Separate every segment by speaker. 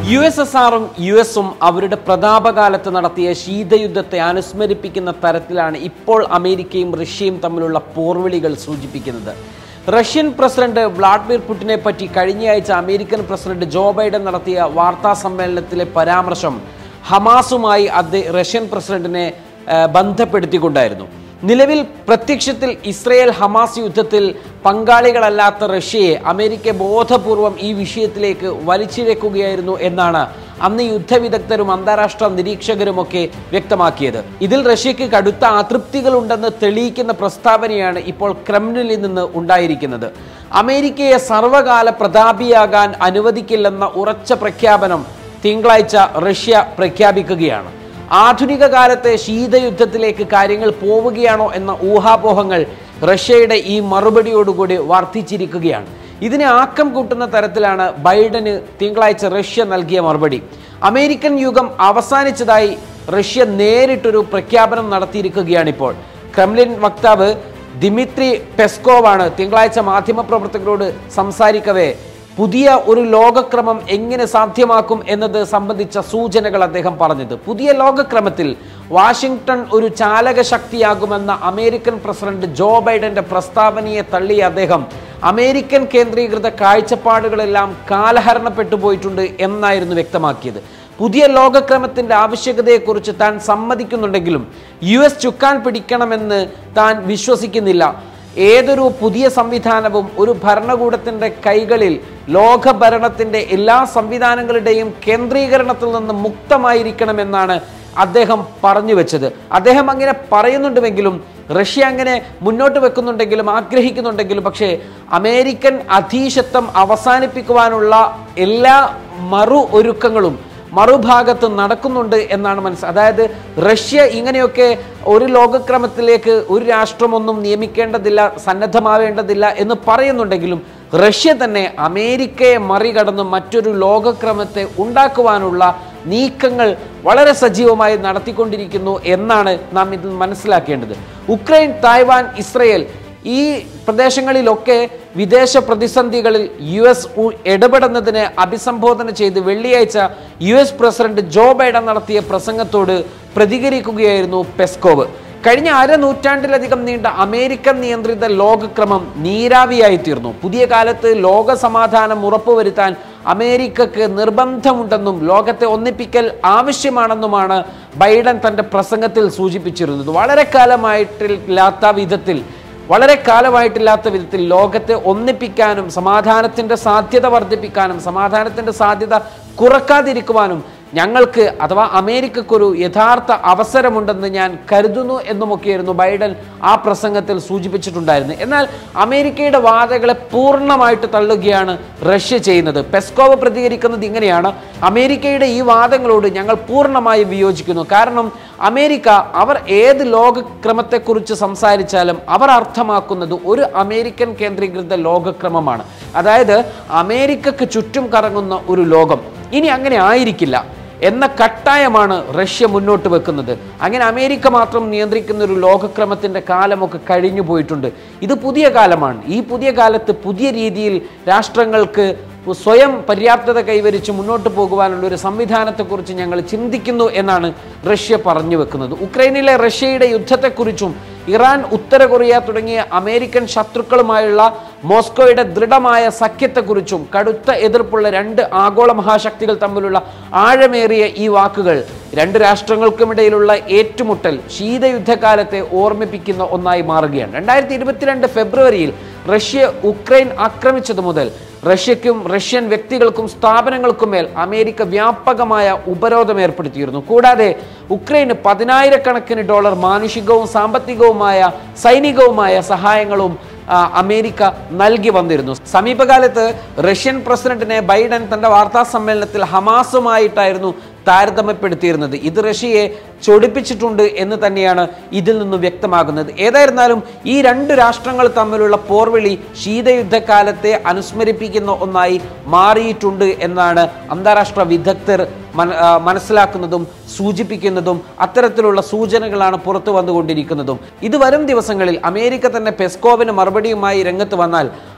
Speaker 1: U S S ആറും U എസും അവരുടെ പ്രതാപകാലത്ത് നടത്തിയ ശീതയുദ്ധത്തെ അനുസ്മരിപ്പിക്കുന്ന തരത്തിലാണ് ഇപ്പോൾ അമേരിക്കയും റഷ്യയും തമ്മിലുള്ള പോർവിളികൾ സൂചിപ്പിക്കുന്നത് റഷ്യൻ പ്രസിഡന്റ് വ്ളാഡിമിർ പുടിനെ പറ്റി കഴിഞ്ഞയാഴ്ച അമേരിക്കൻ പ്രസിഡന്റ് ജോ ബൈഡൻ നടത്തിയ വാർത്താ സമ്മേളനത്തിലെ പരാമർശം ഹമാസുമായി അദ്ദേഹം റഷ്യൻ പ്രസിഡന്റിനെ ആ, ബന്ധപ്പെടുത്തിക്കൊണ്ടായിരുന്നു നിലവിൽ പ്രത്യക്ഷത്തിൽ ഇസ്രയേൽ ഹമാസ് യുദ്ധത്തിൽ പങ്കാളികളല്ലാത്ത റഷ്യയെ അമേരിക്ക ബോധപൂർവം ഈ വിഷയത്തിലേക്ക് വലിച്ചിഴക്കുകയായിരുന്നു എന്നാണ് അന്ന് യുദ്ധവിദഗ്ധരും അന്താരാഷ്ട്ര നിരീക്ഷകരുമൊക്കെ വ്യക്തമാക്കിയത് ഇതിൽ റഷ്യക്ക് കടുത്ത അതൃപ്തികളുണ്ടെന്ന് തെളിയിക്കുന്ന പ്രസ്താവനയാണ് ഇപ്പോൾ ക്രെംലിനിൽ നിന്ന് ഉണ്ടായിരിക്കുന്നത് അമേരിക്കയെ സർവകാല പ്രതാപിയാകാൻ അനുവദിക്കില്ലെന്ന ഉറച്ച പ്രഖ്യാപനം തിങ്കളാഴ്ച റഷ്യ പ്രഖ്യാപിക്കുകയാണ് ആധുനിക കാലത്തെ ശീതയുദ്ധത്തിലേക്ക് കാര്യങ്ങൾ പോവുകയാണോ എന്ന ഊഹാപോഹങ്ങൾ റഷ്യയുടെ ഈ മറുപടിയോടുകൂടി വർദ്ധിച്ചിരിക്കുകയാണ് ഇതിനെ ആക്കം കൂട്ടുന്ന തരത്തിലാണ് ബൈഡന് തിങ്കളാഴ്ച റഷ്യ നൽകിയ മറുപടി അമേരിക്കൻ യുഗം അവസാനിച്ചതായി റഷ്യ നേരിട്ടൊരു പ്രഖ്യാപനം നടത്തിയിരിക്കുകയാണിപ്പോൾ ക്രെംലിൻ വക്താവ് ദിമിത്രി പെസ്കോവാണ് തിങ്കളാഴ്ച മാധ്യമപ്രവർത്തകരോട് സംസാരിക്കവേ പുതിയ ഒരു ലോകക്രമം എങ്ങനെ സാധ്യമാക്കും എന്നത് സംബന്ധിച്ച സൂചനകൾ അദ്ദേഹം പറഞ്ഞത് പുതിയ ലോകക്രമത്തിൽ വാഷിംഗ്ടൺ ഒരു ചാലക ശക്തിയാകുമെന്ന അമേരിക്കൻ പ്രസിഡന്റ് ജോ ബൈഡന്റെ പ്രസ്താവനയെ തള്ളിയ അദ്ദേഹം അമേരിക്കൻ കേന്ദ്രീകൃത കാഴ്ചപ്പാടുകളെല്ലാം കാലഹരണപ്പെട്ടു പോയിട്ടുണ്ട് എന്നായിരുന്നു വ്യക്തമാക്കിയത് പുതിയ ലോകക്രമത്തിന്റെ ആവശ്യകതയെക്കുറിച്ച് താൻ സമ്മതിക്കുന്നുണ്ടെങ്കിലും യു എസ് ചുക്കാൻ പിടിക്കണമെന്ന് താൻ വിശ്വസിക്കുന്നില്ല ഏതൊരു പുതിയ സംവിധാനവും ഒരു ഭരണകൂടത്തിന്റെ കൈകളിൽ ലോക ഭരണത്തിന്റെ എല്ലാ സംവിധാനങ്ങളുടെയും കേന്ദ്രീകരണത്തിൽ നിന്ന് മുക്തമായിരിക്കണമെന്നാണ് അദ്ദേഹം പറഞ്ഞു വെച്ചത് അദ്ദേഹം അങ്ങനെ പറയുന്നുണ്ടെങ്കിലും റഷ്യ അങ്ങനെ മുന്നോട്ട് വെക്കുന്നുണ്ടെങ്കിലും ആഗ്രഹിക്കുന്നുണ്ടെങ്കിലും പക്ഷേ അമേരിക്കൻ അധീശത്വം അവസാനിപ്പിക്കുവാനുള്ള എല്ലാ മറു ഒരുക്കങ്ങളും മറുഭാഗത്ത് നടക്കുന്നുണ്ട് എന്നാണ് മനസ്സ് അതായത് റഷ്യ ഇങ്ങനെയൊക്കെ ഒരു ലോകക്രമത്തിലേക്ക് ഒരു രാഷ്ട്രമൊന്നും നിയമിക്കേണ്ടതില്ല സന്നദ്ധമാവേണ്ടതില്ല എന്ന് പറയുന്നുണ്ടെങ്കിലും റഷ്യ തന്നെ അമേരിക്കയെ മറികടന്ന് മറ്റൊരു ലോകക്രമത്തെ ഉണ്ടാക്കുവാനുള്ള നീക്കങ്ങൾ വളരെ സജീവമായി നടത്തിക്കൊണ്ടിരിക്കുന്നു എന്നാണ് നാം ഇതിൽ മനസ്സിലാക്കേണ്ടത് ഉക്രൈൻ തായ്വാൻ ഇസ്രയേൽ ഈ പ്രദേശങ്ങളിലൊക്കെ വിദേശ പ്രതിസന്ധികളിൽ യു എസ് ഇടപെടുന്നതിനെ അഭിസംബോധന ചെയ്ത് വെള്ളിയാഴ്ച U S president Joe Biden നടത്തിയ പ്രസംഗത്തോട് പ്രതികരിക്കുകയായിരുന്നു പെസ്കോവ് കഴിഞ്ഞ അരനൂറ്റാണ്ടിലധികം നീണ്ട അമേരിക്കൻ നിയന്ത്രിത ലോകക്രമം നീരാവിയായി തീർന്നു പുതിയ കാലത്ത് ലോക സമാധാനം ഉറപ്പുവരുത്താൻ അമേരിക്കക്ക് നിർബന്ധമുണ്ടെന്നും ലോകത്തെ ഒന്നിപ്പിക്കൽ ആവശ്യമാണെന്നുമാണ് ബൈഡൻ തന്റെ പ്രസംഗത്തിൽ സൂചിപ്പിച്ചിരുന്നത് വളരെ കാലമായിട്ടില്ലാത്ത വിധത്തിൽ വളരെ കാലമായിട്ടില്ലാത്ത വിധത്തിൽ ലോകത്തെ ഒന്നിപ്പിക്കാനും സമാധാനത്തിന്റെ സാധ്യത വർദ്ധിപ്പിക്കാനും സമാധാനത്തിന്റെ സാധ്യത കുറക്കാതിരിക്കുവാനും ഞങ്ങൾക്ക് അഥവാ അമേരിക്കക്കൊരു യഥാർത്ഥ അവസരമുണ്ടെന്ന് ഞാൻ കരുതുന്നു എന്നുമൊക്കെയായിരുന്നു ബൈഡൻ ആ പ്രസംഗത്തിൽ സൂചിപ്പിച്ചിട്ടുണ്ടായിരുന്നത് എന്നാൽ അമേരിക്കയുടെ വാദങ്ങളെ പൂർണ്ണമായിട്ട് തള്ളുകയാണ് റഷ്യ ചെയ്യുന്നത് പെസ്കോവ് പ്രതികരിക്കുന്നത് ഇങ്ങനെയാണ് അമേരിക്കയുടെ ഈ വാദങ്ങളോട് ഞങ്ങൾ പൂർണ്ണമായും വിയോജിക്കുന്നു കാരണം അമേരിക്ക അവർ ഏത് ലോകക്രമത്തെക്കുറിച്ച് സംസാരിച്ചാലും അവർ അർത്ഥമാക്കുന്നത് ഒരു അമേരിക്കൻ കേന്ദ്രീകൃത ലോകക്രമമാണ് അതായത് അമേരിക്കക്ക് ചുറ്റും കറങ്ങുന്ന ഒരു ലോകം ഇനി അങ്ങനെ ആയിരിക്കില്ല എന്ന കട്ടായമാണ് റഷ്യ മുന്നോട്ട് വെക്കുന്നത് അങ്ങനെ അമേരിക്ക മാത്രം നിയന്ത്രിക്കുന്ന ഒരു ലോകക്രമത്തിന്റെ കാലമൊക്കെ കഴിഞ്ഞു പോയിട്ടുണ്ട് ഇത് പുതിയ കാലമാണ് ഈ പുതിയ കാലത്ത് പുതിയ രീതിയിൽ രാഷ്ട്രങ്ങൾക്ക് സ്വയം പര്യാപ്തത കൈവരിച്ച് മുന്നോട്ട് പോകുവാനുള്ള ഒരു സംവിധാനത്തെക്കുറിച്ച് ഞങ്ങൾ ചിന്തിക്കുന്നു എന്നാണ് റഷ്യ പറഞ്ഞു വെക്കുന്നത് ഉക്രൈനിലെ റഷ്യയുടെ യുദ്ധത്തെക്കുറിച്ചും ഇറാൻ ഉത്തര കൊറിയ തുടങ്ങിയ അമേരിക്കൻ ശത്രുക്കളുമായുള്ള മോസ്കോയുടെ ദൃഢമായ സഖ്യത്തെക്കുറിച്ചും കടുത്ത എതിർപ്പുള്ള രണ്ട് ആഗോള മഹാശക്തികൾ തമ്മിലുള്ള ആഴമേറിയ ഈ വാക്കുകൾ രണ്ട് രാഷ്ട്രങ്ങൾക്കുമിടയിലുള്ള ഏറ്റുമുട്ടൽ ശീതയുദ്ധകാലത്തെ ഓർമ്മിപ്പിക്കുന്ന ഒന്നായി മാറുകയാണ് രണ്ടായിരത്തി ഇരുപത്തിരണ്ട് ഫെബ്രുവരിയിൽ റഷ്യ ഉക്രൈൻ ആക്രമിച്ചതു മുതൽ റഷ്യക്കും റഷ്യൻ വ്യക്തികൾക്കും സ്ഥാപനങ്ങൾക്കും മേൽ അമേരിക്ക വ്യാപകമായ ഉപരോധം ഏർപ്പെടുത്തിയിരുന്നു കൂടാതെ ഉക്രൈന് പതിനായിരക്കണക്കിന് ഡോളർ മാനുഷികവും സാമ്പത്തികവുമായ സൈനികവുമായ സഹായങ്ങളും ആ, അമേരിക്ക നൽകി വന്നിരുന്നു സമീപകാലത്ത് റഷ്യൻ പ്രസിഡന്റിനെ ബൈഡൻ തന്റെ വാർത്താ സമ്മേളനത്തിൽ ഹമാസുമായിട്ടായിരുന്നു താരതമ്യപ്പെടുത്തിയിരുന്നത് ഇത് റഷ്യയെ ചൊടിപ്പിച്ചിട്ടുണ്ട് എന്ന് തന്നെയാണ് ഇതിൽ നിന്ന് വ്യക്തമാകുന്നത് ഏതായിരുന്നാലും ഈ രണ്ട് രാഷ്ട്രങ്ങൾ തമ്മിലുള്ള പോർവിളി ശീതയുദ്ധകാലത്തെ അനുസ്മരിപ്പിക്കുന്ന ഒന്നായി മാറിയിട്ടുണ്ട് എന്നാണ് അന്താരാഷ്ട്ര വിദഗ്ധർ മന- ആ, മനസ്സിലാക്കുന്നതും സൂചിപ്പിക്കുന്നതും അത്തരത്തിലുള്ള സൂചനകളാണ് പുറത്തു വന്നുകൊണ്ടിരിക്കുന്നതും ഇത് വരും ദിവസങ്ങളിൽ അമേരിക്ക തന്നെ പെസ്കോവിന് മറുപടിയുമായി രംഗത്ത് വന്നാൽ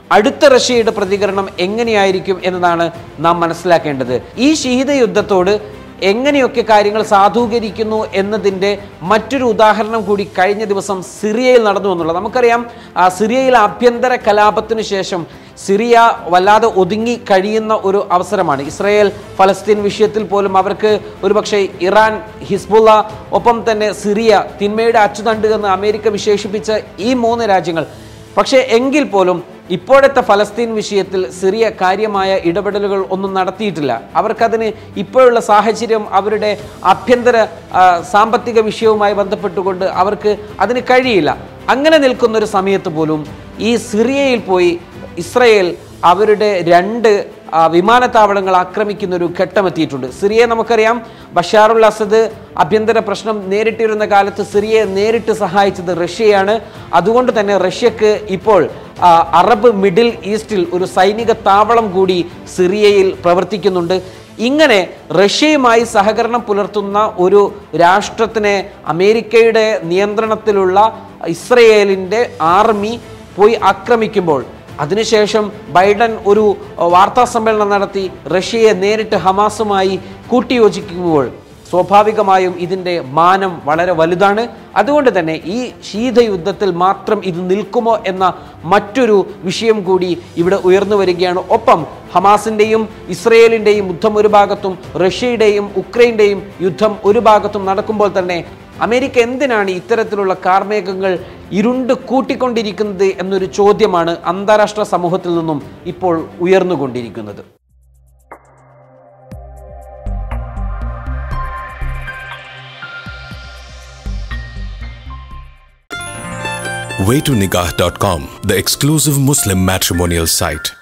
Speaker 1: അടുത്ത റഷ്യയുടെ പ്രതികരണം എങ്ങനെയായിരിക്കും എന്നതാണ് നാം മനസ്സിലാക്കേണ്ടത് ഈ ശീതയുദ്ധത്തോട് എങ്ങനെയൊക്കെ കാര്യങ്ങൾ സാധൂകരിക്കുന്നു എന്നതിൻ്റെ മറ്റൊരു ഉദാഹരണം കൂടി കഴിഞ്ഞ ദിവസം സിറിയയിൽ നടന്നു എന്നുള്ളത് നമുക്കറിയാം ആ സിറിയയിലെ ആഭ്യന്തര കലാപത്തിനു ശേഷം സിറിയ വല്ലാതെ ഒതുങ്ങി കഴിയുന്ന ഒരു അവസരമാണ് ഇസ്രയേൽ ഫലസ്തീൻ വിഷയത്തിൽ പോലും അവർക്ക് ഒരുപക്ഷെ ഇറാൻ ഹിസ്ബുള്ള ഒപ്പം തന്നെ സിറിയ തിന്മയുടെ അച്ചുതണ്ട് എന്ന് അമേരിക്ക വിശേഷിപ്പിച്ച ഈ മൂന്ന് രാജ്യങ്ങൾ പക്ഷേ എങ്കിൽ പോലും ഇപ്പോഴത്തെ ഫലസ്തീൻ വിഷയത്തിൽ സിറിയ കാര്യമായ ഇടപെടലുകൾ ഒന്നും നടത്തിയിട്ടില്ല അവർക്കതിന് ഇപ്പോഴുള്ള സാഹചര്യം അവരുടെ ആഭ്യന്തര ആ, സാമ്പത്തിക വിഷയവുമായി ബന്ധപ്പെട്ടുകൊണ്ട് അവർക്ക് അതിന് കഴിയില്ല അങ്ങനെ നിൽക്കുന്ന ഒരു സമയത്ത് പോലും ഈ സിറിയയിൽ പോയി ഇസ്രയേൽ അവരുടെ രണ്ട് ആ, വിമാനത്താവളങ്ങൾ ആക്രമിക്കുന്ന ഒരു ഘട്ടമെത്തിയിട്ടുണ്ട് സിറിയയെ നമുക്കറിയാം ബഷാറുൽ അസദ് ആഭ്യന്തര പ്രശ്നം നേരിട്ടിരുന്ന കാലത്ത് സിറിയയെ നേരിട്ട് സഹായിച്ചത് റഷ്യയാണ് അതുകൊണ്ട് തന്നെ റഷ്യക്ക് ഇപ്പോൾ ആ, അറബ് മിഡിൽ ഈസ്റ്റിൽ ഒരു സൈനിക താവളം കൂടി സിറിയയിൽ പ്രവർത്തിക്കുന്നുണ്ട് ഇങ്ങനെ റഷ്യയുമായി സഹകരണം പുലർത്തുന്ന ഒരു രാഷ്ട്രത്തിനെ അമേരിക്കയുടെ നിയന്ത്രണത്തിലുള്ള ഇസ്രയേലിൻ്റെ ആർമി പോയി ആക്രമിക്കുമ്പോൾ അതിനുശേഷം ബൈഡൻ ഒരു അഹ്, വാർത്താ സമ്മേളനം നടത്തി റഷ്യയെ നേരിട്ട് ഹമാസുമായി കൂട്ടിയോജിക്കുമ്പോൾ സ്വാഭാവികമായും ഇതിൻ്റെ മാനം വളരെ വലുതാണ് അതുകൊണ്ട് തന്നെ ഈ ശീതയുദ്ധത്തിൽ മാത്രം ഇത് നിൽക്കുമോ എന്ന മറ്റൊരു വിഷയം കൂടി ഇവിടെ ഉയർന്നു വരികയാണ് ഒപ്പം ഹമാസിൻ്റെയും ഇസ്രയേലിൻ്റെയും യുദ്ധം ഒരു ഭാഗത്തും റഷ്യയുടെയും ഉക്രൈൻ്റെയും യുദ്ധം ഒരു ഭാഗത്തും നടക്കുമ്പോൾ തന്നെ അമേരിക്ക എന്തിനാണ് ഇത്തരത്തിലുള്ള കാർമേഘങ്ങൾ ഇരുണ്ട് കൂട്ടിക്കൊണ്ടിരിക്കുന്നത് എന്നൊരു ചോദ്യമാണ് അന്താരാഷ്ട്ര സമൂഹത്തിൽ നിന്നും ഇപ്പോൾ ഉയർന്നുകൊണ്ടിരിക്കുന്നത്
Speaker 2: waytonikah.com, the exclusive Muslim matrimonial site.